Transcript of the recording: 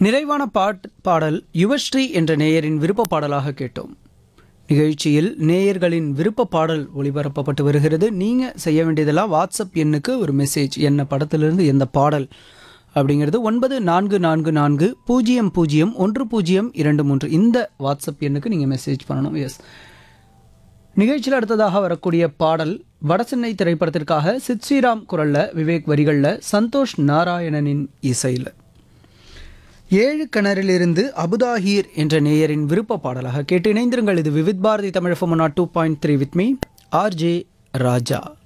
நிறைவான பாட் பாடல் யுவஸ்ரீ என்ற நேயரின் விருப்ப பாடலாக கேட்டோம் நிகழ்ச்சியில் நேயர்களின் விருப்ப பாடல் ஒளிபரப்பப்பட்டு வருகிறது நீங்கள் செய்ய வேண்டியதெல்லாம் வாட்ஸ்அப் எண்ணுக்கு ஒரு மெசேஜ் என்ன படத்திலிருந்து எந்த பாடல் அப்படிங்கிறது ஒன்பது நான்கு நான்கு நான்கு பூஜ்ஜியம் பூஜ்ஜியம் ஒன்று பூஜ்ஜியம் இரண்டு மூன்று இந்த வாட்ஸ்அப் எண்ணுக்கு நீங்கள் மெசேஜ் பண்ணணும் எஸ் நிகழ்ச்சியில் அடுத்ததாக வரக்கூடிய பாடல் வடசென்னை திரைப்படத்திற்காக சித் ஸ்ரீராம் குரல்ல விவேக் வரிகளில் சந்தோஷ் நாராயணனின் இசையில் ஏழு கிணறிலிருந்து அபுதாஹீர் என்ற நேயரின் விருப்ப பாடலாக கேட்டு இணைந்திருங்கள் இது விவித் பாரதி தமிழ் ஃபோமனா two point three with me RJ Raja